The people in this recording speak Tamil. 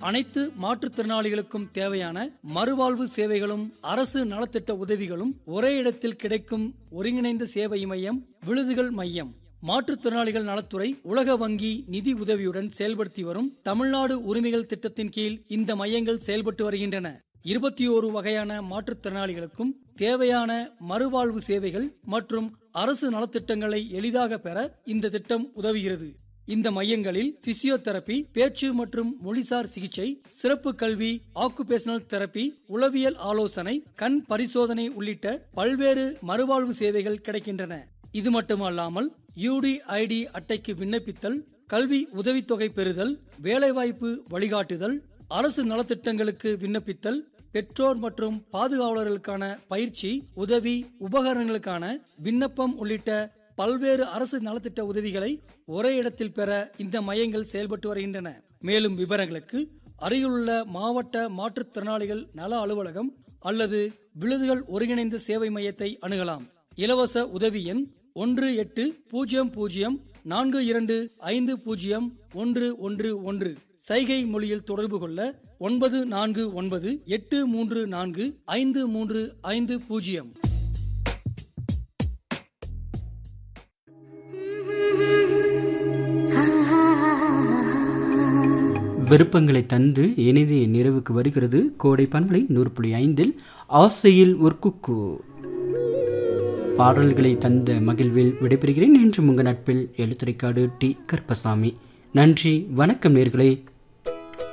அனைத்து மாற்றுத்திறனாளிகளுக்கும் தேவையான மறுவாழ்வு சேவைகளும் அரசு நலத்திட்ட உதவிகளும் ஒரே இடத்தில் கிடைக்கும் ஒருங்கிணைந்த சேவை மையம் விழுதுகள் மையம் மாற்றுத்திறனாளிகள் நலத்துறை உலக வங்கி நிதி உதவியுடன் செயல்படுத்தி வரும் தமிழ்நாடு உரிமைகள் திட்டத்தின் கீழ் இந்த மையங்கள் செயல்பட்டு வருகின்றன இருபத்தி ஓரு வகையான மாற்றுத்திறனாளிகளுக்கும் தேவையான மறுவாழ்வு சேவைகள் மற்றும் அரசு நலத்திட்டங்களை எளிதாக பெற இந்த திட்டம் உதவுகிறது இந்த மையங்களில் பிசியோதெரபி பேச்சு மற்றும் மொழிசார் சிகிச்சை சிறப்பு கல்வி ஆக்குபேஷனல் தெரப்பி உளவியல் ஆலோசனை கண் பரிசோதனை உள்ளிட்ட பல்வேறு மறுவாழ்வு சேவைகள் கிடைக்கின்றன இது மட்டுமல்லாமல் யூடிஐடி அட்டைக்கு விண்ணப்பித்தல் கல்வி உதவித்தொகை பெறுதல் வேலைவாய்ப்பு வழிகாட்டுதல் அரசு நலத்திட்டங்களுக்கு விண்ணப்பித்தல் பெற்றோர் மற்றும் பாதுகாவலர்களுக்கான பயிற்சி உதவி உபகரணங்களுக்கான விண்ணப்பம் உள்ளிட்ட பல்வேறு அரசு நலத்திட்ட உதவிகளை ஒரே இடத்தில் பெற இந்த மையங்கள் செயல்பட்டு வருகின்றன மேலும் விவரங்களுக்கு அருகிலுள்ள மாவட்ட மாற்றுத்திறனாளிகள் நல அலுவலகம் அல்லது விழுதுகள் ஒருங்கிணைந்த சேவை மையத்தை அணுகலாம் இலவச உதவி எண் ஒன்று எட்டு பூஜ்ஜியம் பூஜ்ஜியம் நான்கு இரண்டு ஐந்து பூஜ்ஜியம் ஒன்று ஒன்று ஒன்று சைகை மொழியில் தொடர்பு கொள்ள ஒன்பது நான்கு ஒன்பது எட்டு மூன்று நான்கு ஐந்து மூன்று ஐந்து பூஜ்ஜியம் விருப்பங்களை தந்து இனிதே நிறைவுக்கு வருகிறது கோடை பண்பலை நூறு புள்ளி ஐந்தில் ஆசையில் ஒரு குக்கு பாடல்களை தந்த மகிழ்வில் விடைபெறுகிறேன் என்று உங்கள் நட்பில் எழுத்துரைக்காடு டி கருப்பசாமி நன்றி வணக்கம் நேர்களே